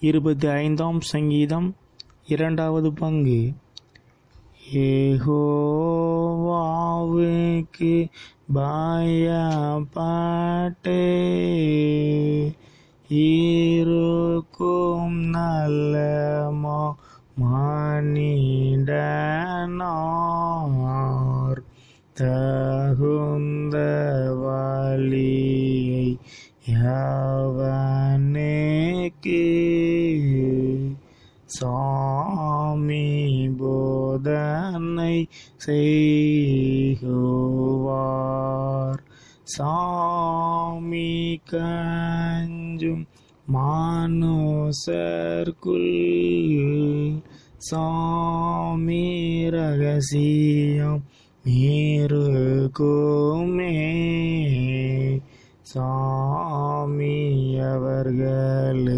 இருபத்தி ஐந்தாம் சங்கீதம் இரண்டாவது பங்கு ஏகோவாவுக்கு பயப்பட்டு இருக்கும் நல்லமோ மனிதனார் தகுந்த வழியை யவனுக்கு சாமி போதனை செய்குவார் சாமி கஞ்சும் மானுசர்க்குள் சாமி ரகசியம் இருக்குமே சாமி அவர்களு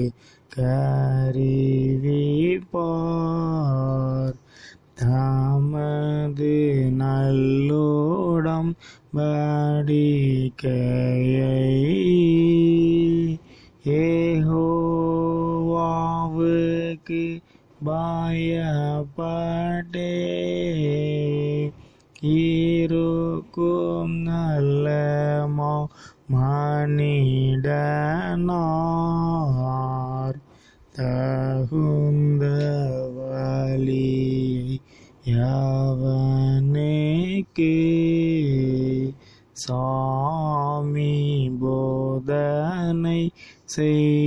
கருவிப்பார் தமது நல்லோடம் படிக்கையை ஏகோவாவுக்கு பயப்பட்டே இருக்கும் நல்லமோ மனிதனார் தகுந்த வழியை யவனுக்கு சாமி போதனை செய்